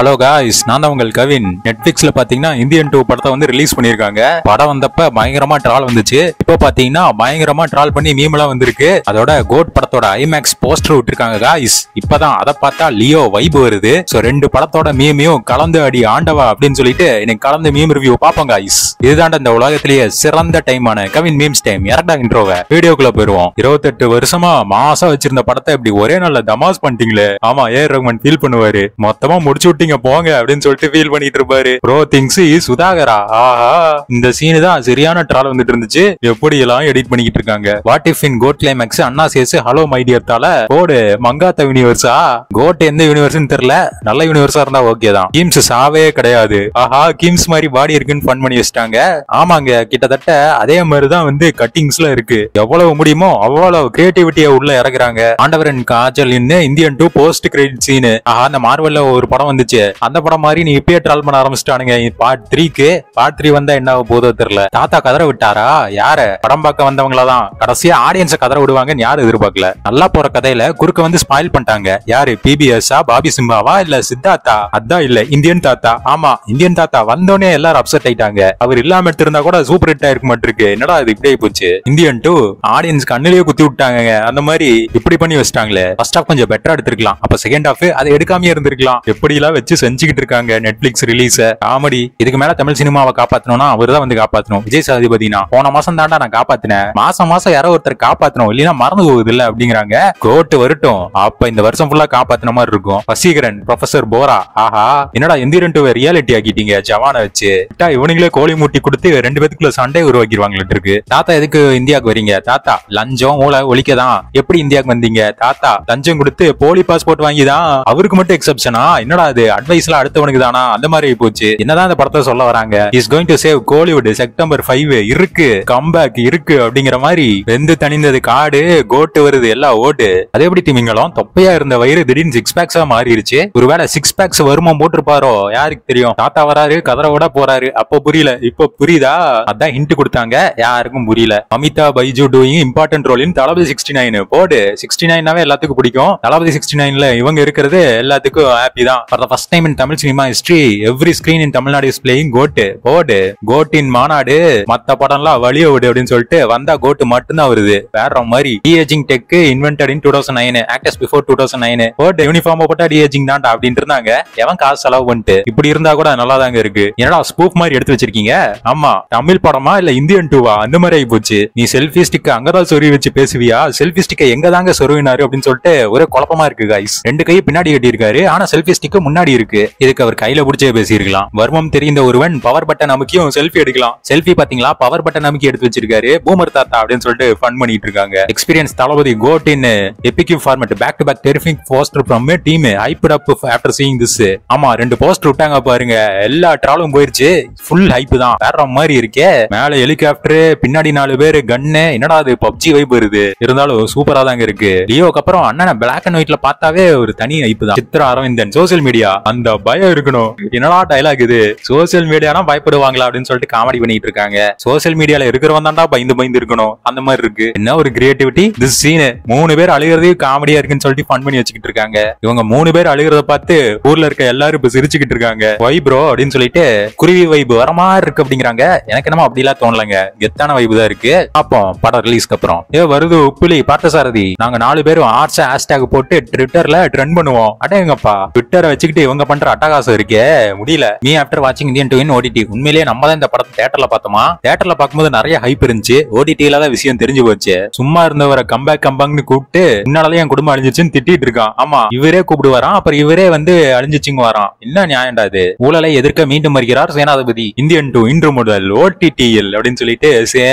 hello guys நான் தான் உங்கள் கவின் நெட்ஃபிளிக்ஸ்ல பாத்தீங்கன்னா இந்தியன் டூ படத்தை வந்து ரிலீஸ் பண்ணிருக்காங்க படம் வந்தப்ப பயங்கரமா ட்ரால் வந்துச்சு இப்போ பாத்தீங்கன்னா பயங்கரமா ட்ரால் பண்ணி மீம்லாம் வந்திருக்கு அதோட கோட் படத்தோட ஐமேக்ஸ் போஸ்டர் விட்டுருக்காங்க காய்ஸ் இப்பதான் அதை பார்த்தா லியோ வைப் வருது சோ ரெண்டு படத்தோட மீமையும் கலந்து அடி ஆண்டவா அப்படின்னு சொல்லிட்டு எனக்கு கலந்து மீம் ரிவ்யூ பாப்போம் காய்ஸ் இதுதான் இந்த உலகத்திலேயே சிறந்த டைமான கவின் மீம்ஸ் டைம் இறண்டா இன்ட்ரோவை வீடியோக்குள்ள போயிருவோம் இருபத்தெட்டு வருஷமா மாசா வச்சிருந்த படத்தை இப்படி ஒரே நாள்ல தமாஸ் பண்ணிட்டீங்களே ஆமா ஏ ரகுமான் ஃபீல் பண்ணுவாரு மொத்தமா முடிச்சு விட்டீங்க போங்க அப்படின்னு சொல்லிட்டு ஃபீல் பண்ணிட்டு இருப்பாரு ப்ரோ திங்ஸ் சுதாகரா ஆஹா இந்த சீனு தான் சரியான ட்ரால் வந்துட்டு இருந்துச்சு எப்படி எல்லாம் எடிட் பண்ணிக்கிட்டு இருக்காங்க what if in GOAT climax அண்ணா சேஸ் ஹலோ மைடியர் தால கோடு மங்காத்த யூனிவர்ஸா கோட் எந்த யூனிவர்ஸ்னு தெரியல நல்ல யூனிவர்ஸா இருந்தா ஓகே தான் கிம்ஸ் சாவே கிடையாது ஆஹா கிம்ஸ் மாதிரி பாடி இருக்குன்னு ஃபன் பண்ணி வச்சிட்டாங்க ஆமாங்க கிட்டத்தட்ட அதே மாதிரி தான் வந்து கட்டிங்ஸ்ல இருக்கு எவ்வளவு முடியுமோ அவ்வளவு கிரியேட்டிவிட்டியை உள்ள இறக்குறாங்க ஆண்டவரன் Kajal Indian two post credit scene ஆஹா அந்த மார்வல்ல ஒரு படம் வந்துச்சு அந்த படம் மாதிரி நீ இப்பயே ட்ரால் பண்ண ஆரம்பிச்சிட்டானுங்க பார்ட் த்ரீக்கு பார்ட் த்ரீ வந்தா என்ன ஆக போதோ தெரியல தாத்தா கதற விட்டாரா யார படம் பார்க்க வந்தவங்கள தான் கடைசியா ஆடியன்ஸ கதற விடுவாங்கன்னு யாரும் எதிர்பார்க்கல நல்லா போற கதையில குறுக்க வந்து ஸ்பாயில் பண்ணிட்டாங்க யாரு பிபிஎஸ்ஆ பாபி சிம்பாவா இல்ல சித்தார்த்தா அதான் இல்ல இந்தியன் தாத்தா ஆமா இந்தியன் தாத்தா வந்தோடனே எல்லாரும் அப்செட் ஆயிட்டாங்க அவர் இல்லாம எடுத்திருந்தா கூட சூப்பர் ஹிட் ஆயிருக்க மாட்டிருக்கு என்னடா இது இப்படி போச்சு இந்தியன் டூ ஆடியன்ஸ் கண்ணிலேயே குத்தி விட்டாங்க அந்த மாதிரி இப்படி பண்ணி வச்சிட்டாங்களே ஃபர்ஸ்ட் ஹாஃப் கொஞ்சம் பெட்டரா எடுத்திருக்கலாம் அப்ப செகண்ட் ஹாஃப் அதை எடுக்காமயே இருந்திருக்கலாம் எப்படி எல்லாம் வச்சு செஞ்சுக்கிட்டு இருக்காங்க நெட்ஃபிளிக்ஸ் ரிலீஸ் காமெடி இதுக்கு மேல தமிழ் சினிமாவை காப்பாத்தணும்னா அவர் தான் வந்து காப்பாத்தணும் விஜய் சேதுபதினா போன மாசம் தாண்டா நான் காப்பாத்தினேன் மாசம் மாசம் யாரோ ஒருத்தர் காப்பாத்தணும் இல்லைன்னா மறந்து போகுது இல்ல அப்படிங்கிறாங்க கோட்டு வரட்டும் அப்ப இந்த வருஷம் ஃபுல்லா காப்பாத்தின மாதிரி இருக்கும் வசீகரன் ப்ரொஃபசர் போரா ஆஹா என்னடா எந்திரன் டூ ரியாலிட்டி ஆக்கிட்டீங்க ஜவான வச்சு விட்டா இவனுங்களே கோழி மூட்டி கொடுத்து ரெண்டு பேத்துக்குள்ள சண்டை உருவாக்கிடுவாங்களட்டு இருக்கு தாத்தா எதுக்கு இந்தியாவுக்கு வரீங்க தாத்தா லஞ்சம் ஊழ ஒழிக்கதான் எப்படி இந்தியாவுக்கு வந்தீங்க தாத்தா லஞ்சம் கொடுத்து போலி பாஸ்போர்ட் வாங்கிதான் அவருக்கு மட்டும் எக்ஸப்ஷனா என்னடா அது அட்வைஸ்லாம் அடுத்தவனுக்கு தானா அந்த மாதிரி போச்சு என்னதான் இந்த படத்தை சொல்ல வராங்க is going to save Kollywood September five இருக்கு கம்பேக் இருக்கு அப்படிங்கிற மாதிரி வெந்து தணிந்தது காடு கோட்டு வருது எல்லாம் ஓட்டு அது எப்படி திமிங்கலம் தொப்பையா இருந்த வயிறு திடீர்னு சிக்ஸ் பேக்ஸா மாறிடுச்சு ஒருவேளை சிக்ஸ் பேக்ஸ் வருமா போட்டிருப்பாரோ யாருக்கு தெரியும் தாத்தா வராரு கதற விட போறாரு அப்போ புரியல இப்போ புரியுதா அதான் ஹிண்ட் கொடுத்தாங்க யாருக்கும் புரியல Amitha Baiju doing important role in Thalapathy sixty nine போடு சிக்ஸ்டி நைனாவே எல்லாத்துக்கும் பிடிக்கும் தளபதி சிக்ஸ்டி நைன்ல இவங்க இருக்கிறது எல்லாத்துக்கும் ஹாப்பி தான் for the first time in Tamil cinema history every screen in Tamil Nadu is playing GOAT போடு கோட்டின் மாநாடு மத்த படம்லாம் வழிய விடு அப்படின்னு சொல்லிட்டு வந்தா கோட்டு மட்டும்தான் வருது வேற மாதிரி deaging tech invented in two thousand nine actors before two thousand nine போட்டு யூனிஃபார்ம் போட்டா டிஏஜிங் தான்டா அப்படின்னு இருந்தாங்க எவன் காசு செலவு பண்ணிட்டு இப்படி இருந்தா கூட நல்லா தாங்க இருக்கு என்னடா ஸ்பூப் மாதிரி எடுத்து வச்சிருக்கீங்க ஆமா தமிழ் படமா இல்ல இந்தியன் டூவா அந்த மாதிரி ஆகி போச்சு நீ செல்ஃபி ஸ்டிக் அங்கதான் சொருவி வச்சு பேசுவியா செல்ஃபி ஸ்டிக்கை எங்க தாங்க சொருவினாரு அப்படின்னு சொல்லிட்டு ஒரே குழப்பமா இருக்கு கைஸ் ரெண்டு கையை பின்னாடி கட்டியிருக்காரு ஆனா செல்ஃபி ஸ்டிக் முன்னாடி இருக்கு இதுக்கு அவர் கையில பிடிச்சே பேசியிருக்கலாம் வர்மம் தெரிந்த ஒருவன் பவர் பட்டன் அமுக்கியும் செல்ஃபி எடுக்கலாம் செல்ஃபி பாத்தீங்களா பவர் பட்டன் அமுக்கி எடுத்து வச்சிருக்காரு பூமர் தாத்தா அப்படின்னு சொல்லிட்டு ஃபன் பண்ணிட்டு இருக்காங்க experience Thalapathy GOAT in EPIQ format back to back terrific poster from team hyped up after seeing this ஆமா ரெண்டு போஸ்டர் விட்டாங்க பாருங்க எல்லா ட்ராலும் போயிருச்சு ஃபுல் ஹைப் தான் வேற மாதிரி இருக்கே மேல ஹெலிகாப்டர் பின்னாடி நாலு பேரு கன்னு என்னடா அது பப்ஜி வைப் வருது இருந்தாலும் சூப்பரா தாங்க இருக்கு லியோக்கு அப்புறம் அண்ணனை பிளாக் அண்ட் ஒயிட்ல பார்த்தாவே ஒரு தனி ஹைப் தான் சித்ரா அரவிந்தன் சோசியல் மீடியா அந்த பயம் இருக்கணும் என்னடா டைலாக் இது சோசியல் மீடியானா பயப்படுவாங்களா அப்படின்னு சொல்லிட்டு காமெடி பண்ணிட்டு இருக்காங்க சோசியல் மீடியால இருக்கிறவன் தான்டா பயந்து பயந்து இருக்கணும் அந்த மாதிரி இருக்கு என்ன ஒரு கிரியேட்டிவிட்டி திஸ் சீனு மூணு பேர் அழுகிறதே காமெடியா இருக்குன்னு சொல்லிட்டு ஃபன் பண்ணி வச்சுக்கிட்டு இருக்காங்க இவங்க மூணு பேர் அழுகிறத பார்த்து ஊர்ல இருக்க எல்லாரும் இப்ப சிரிச்சுக்கிட்டு இருக்காங்க வை ப்ரோ அப்படின்னு சொல்லிட்டு குருவி வைப் வர மாதிரி இருக்கு அப்படிங்கிறாங்க எனக்கு என்னமோ அப்படிலாம் தோணலங்க கெத்தான வைப் தான் இருக்கு அப்போ படம் ரிலீஸ்க்கு அப்புறம் ஏ வருது உப்புலி பார்த்தசாரதி நாங்க நாலு பேரும் ஆர்ட்ஸ் ஹேஷ்டேக் போட்டு ட்விட்டர்ல ட்ரெண்ட் பண்ணுவோம் அடேங்கப்பா ட்விட்டரை வச்சுக்கிட்டு இவங்க பண்ற அட்டகாசம் இருக்கே முடியல மீ ஆஃப்டர் வாட்சிங் இந்தியன் டூ ஓடிடி உண்மையிலேயே நம்ம தான் இந்த படத்தை தேட்டர்ல பார்த்தோமா தேட்டர்ல பார்க்கும்போது நிறைய ஹைப் இருந்துச்சு ஓடிடில தான் விஷயம் தெரிஞ்சு போச்சு சும்மா இருந்தவரை கம்பேக் கம்பாங்னு கூப்பிட்டு முன்னாலே என் குடும்பம் அழிஞ்சிச்சுன்னு திட்டிட்டு இருக்கான் ஆமா இவரே கூப்பிடுவாராம் அப்புறம் இவரே வந்து அழிஞ்சிச்சுங்க வரான் என்ன நியாயம்டா இது ஊழலை எதிர்க்க மீண்டும் வருகிறார் சேனாதிபதி இந்தியன் டூ இன்று முதல் ஓடிடிஎல் அப்படின்னு சொல்லிட்டு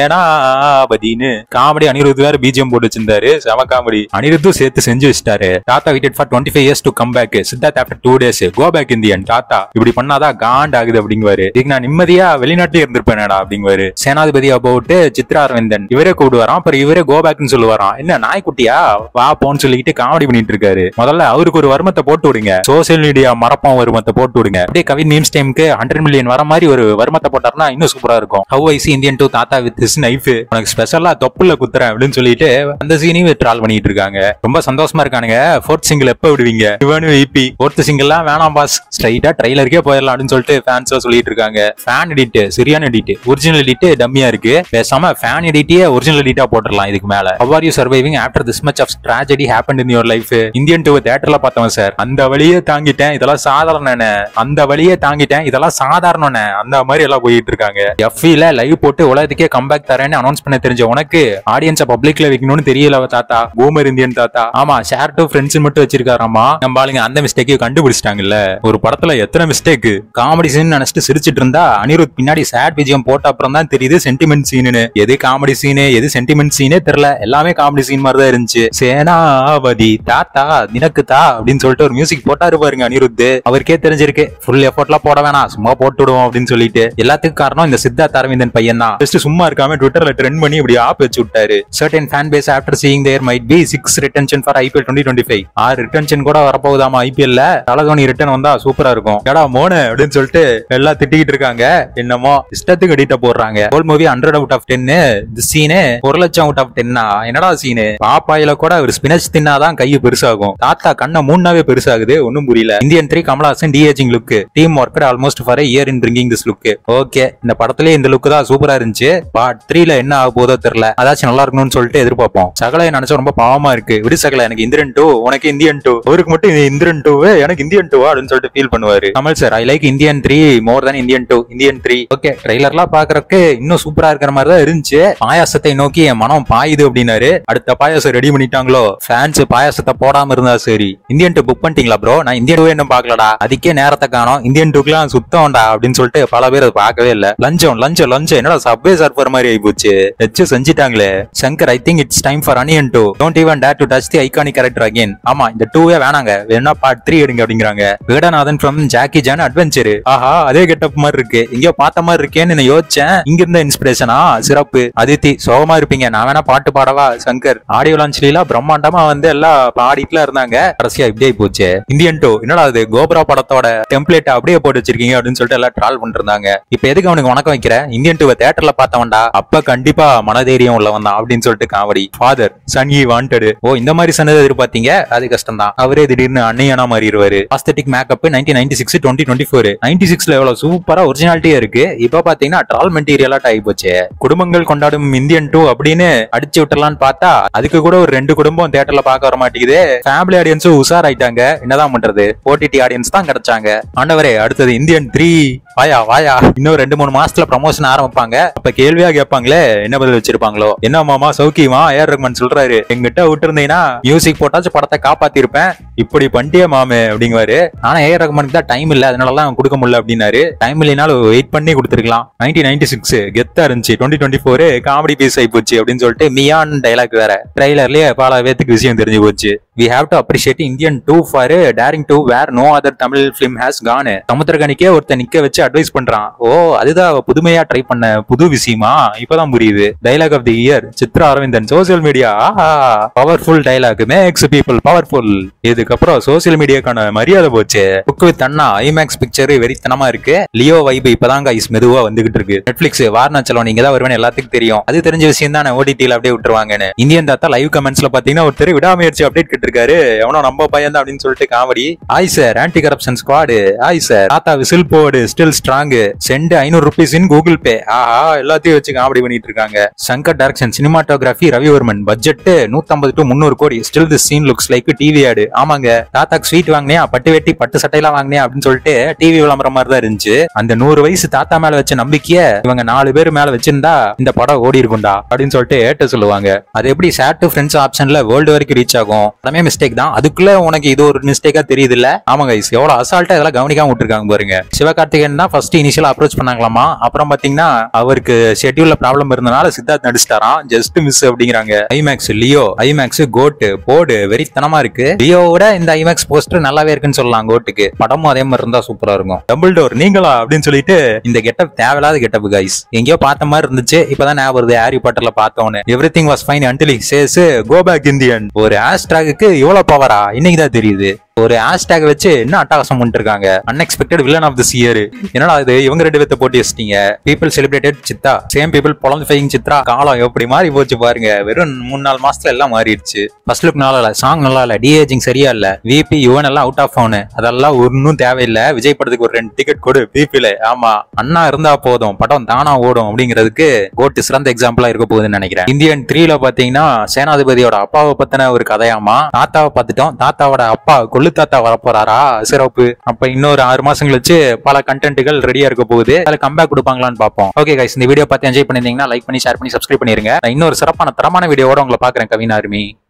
சேனாபதினு காமெடி அனிருத் வேற பிஜிஎம் போட்டு வச்சிருந்தாரு செம காமெடி அனிருத்தும் சேர்த்து செஞ்சு வச்சிட்டாரு தாத்தா waited for twenty five years to come back Siddharth after two days go back Indian தாத்தா இப்படி பண்ணாதான் காண்ட் ஆகுது அப்படிங்குவாரு இதுக்கு நான் நிம்மதியா வெளிநாட்டிலே இருந்திருப்பேனடா அப்படிங்குவாரு சேனாதிபதி அபவுட் சித்ரா அரவிந்தன் இவரே கூப்பிடுவாராம் அப்புறம் இவரே கோ பேக்னு சொல்லுவாராம் என்ன நாய்க்குட்டியா வா போன்னு சொல்லிட்டு காமெடி பண்ணிட்டு இருக்காரு முதல்ல அவருக்கு ஒரு வருமத்தை போட்டு விடுங்க சோசியல் மீடியா மறப்பம் வருமத்தை போட்டு விடுங்க அப்படியே கவின் மீம்ஸ் டைமுக்கு ஹண்ட்ரட் மில்லியன் வர மாதிரி ஒரு வருமத்தை போட்டாருன்னா இன்னும் சூப்பரா இருக்கும் ஹவ் ஐசி இந்தியன் டூ தாத்தா வித் ஹிஸ் நைஃப் உனக்கு ஸ்பெஷலா தொப்புல குத்துறேன் அப்படின்னு சொல்லிட்டு அந்த சீனையும் ட்ரால் பண்ணிட்டு இருக்காங்க ரொம்ப சந்தோஷமா இருக்கானுங்க ஃபோர்த் சிங்கிள் எப்ப விடுவீங்க இவனு விபி ஃபோர்த் சிங்கிள்லாம் வேணாம் வேணாம் பாஸ் ஸ்ட்ரைட்டா ட்ரைலருக்கே போயிடலாம் அப்படின்னு சொல்லிட்டு ஃபேன்ஸா சொல்லிட்டு இருக்காங்க ஃபேன் எடிட் சரியான எடிட் ஒரிஜினல் எடிட் டம்மியா இருக்கு பேசாம ஃபேன் எடிட்டே ஒரிஜினல் எடிட்டா போட்டுடலாம் இதுக்கு மேல How are you surviving after this much of tragedy happened in your life Indian two தேட்டர்ல பார்த்தவன் சார் அந்த வழியே தாங்கிட்டேன் இதெல்லாம் சாதாரண அந்த வழியே தாங்கிட்டேன் இதெல்லாம் சாதாரண அந்த மாதிரி எல்லாம் போயிட்டு இருக்காங்க எஃப்இல லைவ் போட்டு உலகத்துக்கே கம்பேக் தரேன்னு அனௌன்ஸ் பண்ண தெரிஞ்ச உனக்கு ஆடியன்ஸை பப்ளிக்ல வைக்கணும்னு தெரியல அவ தாத்தா பூமர் இந்தியன் தாத்தா ஆமா ஷேர் டு ஃப்ரெண்ட்ஸ் மட்டும் வச்சிருக்காராமா நம்ம ஆளுங்க அந்த மிஸ்டேக்கே கண்டுபிடிச்சிட்டாங்கல்ல ஒரு படத்துல எத்தனை மிஸ்டேக் காமெடி சீன் நினைச்சிட்டு சிரிச்சிட்டு இருந்தா அனிருத் பின்னாடி சேட் விஜயம் போட்ட அப்புறம் தான் தெரியுது சென்டிமெண்ட் சீனு எது காமெடி சீனு எது சென்டிமெண்ட் சீனே தெரியல எல்லாமே காமெடி சீன் மாதிரி தான் இருந்துச்சு சேனாவதி தாத்தா நினக்கு தா அப்படின்னு சொல்லிட்டு ஒரு மியூசிக் போட்டாரு பாருங்க அனிருத் அவருக்கே தெரிஞ்சிருக்கு ஃபுல் எஃபோர்ட்லாம் போட வேணாம் சும்மா போட்டு விடுவோம் அப்படின்னு சொல்லிட்டு எல்லாத்துக்கும் காரணம் இந்த சித்தார்த் அரவிந்தன் பையன் தான் ஜஸ்ட் சும்மா இருக்காம ட்விட்டர்ல ட்ரெண்ட் பண்ணி இப்படி ஆப் வச்சு விட்டாரு certain fan base after seeing there might be six retention for IPL twenty twenty five ஆறு ரிட்டன்ஷன் கூட வரப்போகுதாமா ஐபிஎல்ல தலதோனி ரிட்டர்ன் வந்தா சூப்பரா இருக்கும் எடா மோனு அப்படின்னு சொல்லிட்டு எல்லாம் திட்டிக்கிட்டு இருக்காங்க என்னமோ இஷ்டத்துக்கு எடிட்ட போடுறாங்க whole movie hundred out of டென்னு இந்த சீனு ஒரு லட்சம் அவுட் ஆஃப் டென்னா என்னடா சீனு பாப்பாயில கூட ஒரு ஸ்பினச் தின்னாதான் கை பெருசாகும் தாத்தா கண்ணை மூணாவே பெருசாகுது ஒன்னும் புரியல Indian three Kamal Haasan deaging look team work almost for year in bringing this look okay இந்த படத்திலே இந்த லுக் தான் சூப்பரா இருந்துச்சு பார்ட் த்ரீல என்ன ஆக போதோ தெரியல அதாச்சும் நல்லா இருக்கணும்னு சொல்லிட்டு எதிர்பார்ப்போம் சகலை நினைச்சா ரொம்ப பாவமா இருக்கு விடு சகல எனக்கு இந்திரன் டூ உனக்கு இந்தியன் டூ அவருக்கு மட்டும் இது இந்திரன் டூ எனக்கு இந்தியன் டூ அப்படின்னு சொல்லிட்டு ஃபீல் பண்ணுவாரு Kamal sir I like Indian three more than Indian two Indian three okay ட்ரைலர்லாம் பாக்குறதுக்கு இன்னும் சூப்பரா இருக்கிற மாதிரி தான் இருந்துச்சு பாயாசத்தை நோக்கி என் மனம் பாயுது அப்படின்னாரு அடுத்த பாயாசம் ரெடி பண்ணிட்டாங்களோ ஃபேன்ஸ் பாயாசத்தை போடாம இருந்தா சரி இந்தியன் டூ புக் பண்ணிட்டீங்களா ப்ரோ நான் இந்தியன் டூ இன்னும் பாக்கலடா அதுக்கே நேரத்தை காணோம் இந்தியன் டூக்குலாம் சுத்தம்டா அப்படின்னு சொல்லிட்டு பல பேர் அதை பார்க்கவே இல்ல லஞ்சம் லஞ்சம் லஞ்சம் என்னடா சப்வே சர்ஃபர் மாதிரி ஆகி போச்சு வச்சு செஞ்சிட்டாங்களே Shankar I think it's time for Anniyan two don't even dare to touch the iconic character again ஆமா இந்த டூவே வேணாங்க வேணா பார்ட் த்ரீ எடுங்க அப்படிங்கிறாங்க Vedanathan from Jackie Chan adventure ஆஹா அதே கெட்டப் மாதிரி இருக்கு எங்கேயோ பார்த்த மாதிரி இருக்கேன்னு நான் யோசிச்சேன் இங்க இருந்த இன்ஸ்பிரேஷனா சிறப்பு அதித்தி சோகமா இருப்பீங்க நான் வேணா பாட்டு பாடவா சங்கர் ஆடியோ லான்ச்லாம் பிரம்மாண்டமா வந்து எல்லாம் பாடிட்டுலாம் இருந்தாங்க கடைசியா இப்படியே போச்சு இந்தியன் டூ என்னடா அது கோபுரா படத்தோட டெம்ப்ளேட் அப்படியே போட்டு வச்சிருக்கீங்க அப்படின்னு சொல்லிட்டு எல்லாம் ட்ரால் பண்ணிருந்தாங்க இப்ப எதுக்கு அவனுக்கு வணக்கம் வைக்கிற இந்தியன் டூவை தேட்டர்ல பார்த்தவன்டா அப்ப கண்டிப்பா மனதைரியம் உள்ளவன் தான் அப்படின்னு சொல்லிட்டு comedy father son he wanted ஓ இந்த மாதிரி சன்னதை எதிர்பார்த்தீங்க அது கஷ்டம் தான் அவரே திடீர்னு அன்னையானா மாறிடுவாரு aesthetic makeup nineteen ninety six twenty twenty four ninety சிக்ஸ்ல எவ்வளவு சூப்பரா ஒரிஜினாலிட்டியா இருக்கு இப்ப பாத்தீங்கன்னா ட்ரால் மெட்டீரியலா ஆகி போச்சு குடும்பங்கள் கொண்டாடும் இந்தியன் டூ அப்படின்னு அடிச்சு விட்டுறலாம்னு பார்த்தா அதுக்கு கூட ஒரு ரெண்டு குடும்பம் தேட்டர்ல பார்க்க வர மாட்டேங்குது ஃபேமிலி ஆடியன்ஸும் உஷாராயிட்டாங்க என்னதான் பண்றது ஓடிடி ஆடியன்ஸ் தான் கிடைச்சாங்க ஆண்டவரே அடுத்தது இந்தியன் த்ரீ வாயா வாயா இன்னும் ரெண்டு மூணு மாசத்துல ப்ரமோஷன் ஆரம்பிப்பாங்க அப்ப கேள்வியா கேட்பாங்களே என்ன பதில் வச்சிருப்பாங்களோ என்ன மாமா சௌக்கியமா ஏஆர் ரஹ்மான் சொல்றாரு எங்கிட்ட விட்டுருந்தீங்கன்னா மியூசிக் போட்டாச்சும் படத்தை காப்பாத்திருப்பேன் இப்படி பண்ணிட்டே மாமே அப்படிங்குவாரு ஆனா ஏஆர் ரஹ்மானுக்கு தான் டைம் இல்ல அதனாலதான் கொடுக்க முடியல அப்படின்னாரு டைம் இல்லைனாலும் வெயிட் பண்ணி கொடுத்துருக்கலாம் நைன்டீன் நைன்டி சிக்ஸ் கெத்தா இருந்துச்சு twenty twenty four comedy piece ஆகி போச்சு அப்படின்னு சொல்லிட்டு மியான் டைலாக் வேற ட்ரைலர்லயே பல பேத்துக்கு விஷயம் தெரிஞ்சு போச்சு we have to appreciate Indian two for daring to where no other Tamil film has gone சமுத்திரகனிக்கே ஒருத்தன் நிக்க வச்சு அட்வைஸ் பண்றான் ஓ அதுதான் அவ புதுமையா ட்ரை பண்ண புது விஷயமா இப்பதான் புரியுது dialogue of the year Chitra Aravindan social media ஆஹா powerful dialogue makes people powerful இதுக்கப்புறம் சோசியல் மீடியாக்கான மரியாதை போச்சு புக் வித் அண்ணா ஐமேக்ஸ் பிக்சர் வெறித்தனமா இருக்கு லியோ வைப் இப்பதான் கைஸ் மெதுவா வந்துகிட்டு இருக்கு நெட்ஃபிளிக்ஸ் வாரணாச்சலம் நீங்க தான் வருவேன் எல்லாத்துக்கும் தெரியும் அது தெரிஞ்ச விஷயம் தான் ஓடிடியில் அப்படியே விட்டுருவாங்கன்னு இந்தியன் தாத்தா லைவ் கமெண்ட்ஸ்ல பாத்தீங்கன்னா ஒருத்தர் விடாமுயற்சி அப்டேட் கேட்டிருக்காரு எவனோ நம்ம பையன் தான் அப்படின்னு சொல்லிட்டு காமெடி ஆய் சார் ஆன்டி கரப்ஷன் ஸ்குவாடு ஆய் சார் தாத்தா விசில் போடு ஸ்டில் ஸ்ட்ராங் சென்ட் ஐநூறு ருபீஸ் இன் கூகுள் பே ஆஹா எல்லாத்தையும் வச்சு காமெடி பண்ணிட்டு இருக்காங்க Shankar direction cinematography Ravi Varman budget நூத்தம்பது டு முந்நூறு கோடி still the scene looks like TV ஆடு ஆமாங்க தாத்தாக்கு ஸ்வீட் வாங்கினியா பட்டு வெட்டி பட்டு சட்டையெல்லாம் வாங்கினியா அப்படின்னு சொல்லிட்டு டிவி விளம்பரம் மாதிரி தான் இருந்துச்சு அந்த நூறு வயசு தாத்தா மேல வச்ச நம்பிக்கைய இவங்க நாலு பேர் மேல வச்சிருந்தா இந்த படம் ஓடி இருக்கும்டா அப்படின்னு சொல்லிட்டு ஏட்ட சொல்லுவாங்க அது எப்படி ஷேர் டு ஃப்ரெண்ட்ஸ் ஆப்ஷன்ல வேர்ல்டு வரைக்கும் ரீச் ஆகும் எல்லாமே மிஸ்டேக் தான் அதுக்குள்ள உனக்கு இது ஒரு மிஸ்டேக்கா தெரியுது இல்ல ஆமா கைஸ் எவ்வளவு அசால்ட்டா இதெல்லாம் கவனிக்காம விட்டுருக்காங்க பாருங்க சிவகார்த்திகேயன் தான் ஃபர்ஸ்ட் இனிஷியல் அப்ரோச் பண்ணாங்களாமா அப்புறம் பாத்தீங்கன்னா அவருக்கு ஷெட்யூல்ல ப்ராப்ளம் இருந்தனால சித்தார்த் நடிச்சிட்டாராம் ஜஸ்ட் மிஸ் அப்படிங்கிறாங்க ஐமேக்ஸ் லியோ ஐமேக்ஸ் கோட்டு போடு வெறித்தனமா இருக்கு லியோவோட இந்த ஐமேக்ஸ் போஸ்டர் நல்லாவே இருக்குன்னு சொல்லலாம் கோட்டுக்கு படமும் அதே மாதிரி இருந்தா சூப்பரா இருக்கும் டபுள் டோர் நீங்களா அப்படின்னு சொல்லிட்டு இந்த கெட்டப் தேவையில்லாத கெட்டப் கைஸ் எங்கேயோ பார்த்த மாதிரி இருந்துச்சு இப்பதான் ஞாபகம் வருது ஹாரி பாட்டர்ல பார்த்தோன்னு everything was fine until chase go back Indian ஒரு ஆஸ்ட்ராக்கு இவ்வளவு பவரா இன்னைக்கு தான் தெரியுது ஒரு ஹேஷ்டேக் வச்சு என்ன அட்டகாசம் பண்ணிட்டு இருக்காங்க unexpected villain of this year என்னடா இது இவங்க ரெண்டு பேர்த்த போட்டி வச்சிட்டீங்க people celebrated Chithha same people பொழந்து ஃபைங் சித்ரா காலம் எப்படி மாறி போச்சு பாருங்க வெறும் மூணு நாலு மாசத்துல எல்லாம் மாறிடுச்சு ஃபர்ஸ்ட் லுக் நல்லா இல்ல சாங் நல்லா இல்ல டிஏஜிங் சரியா இல்ல விபி யுவன் எல்லாம் அவுட் ஆஃப் ஃபோனு அதெல்லாம் ஒன்னும் தேவையில்லை விஜய் படத்துக்கு ஒரு ரெண்டு டிக்கெட் கொடு பிபில ஆமா அண்ணா இருந்தா போதும் படம் தானா ஓடும் அப்படிங்கிறதுக்கு கோட்டு சிறந்த எக்ஸாம்பிளா இருக்க போகுதுன்னு நினைக்கிறேன் இந்தியன் த்ரீல பாத்தீங்கன்னா சேனாதிபதியோட அப்பாவை பத்தின ஒரு கதையாமா தாத்தாவை பார்த்துட்டோம் தாத்தாவோட அப்பா கொள்ளு தாத்தா வரப்போறாரா சிறப்பு அப்ப இன்னொரு ஆறு மாசம் கழிச்சு பல கண்டென்ட்டுகள் ரெடியா இருக்க போகுது அதுல கம்பேக் கொடுப்பாங்களான்னு பார்ப்போம் ஓகே கைஸ் இந்த வீடியோ பார்த்து என்ஜாய் பண்ணிருந்தீங்கன்னா லைக் பண்ணி ஷேர் பண்ணி சப்ஸ்கிரைப் பண்ணிருங்க நான் இன்னொரு சிறப்பான தரமான வீடியோவோட உங்களை பாக்குறேன் கவினா அருமி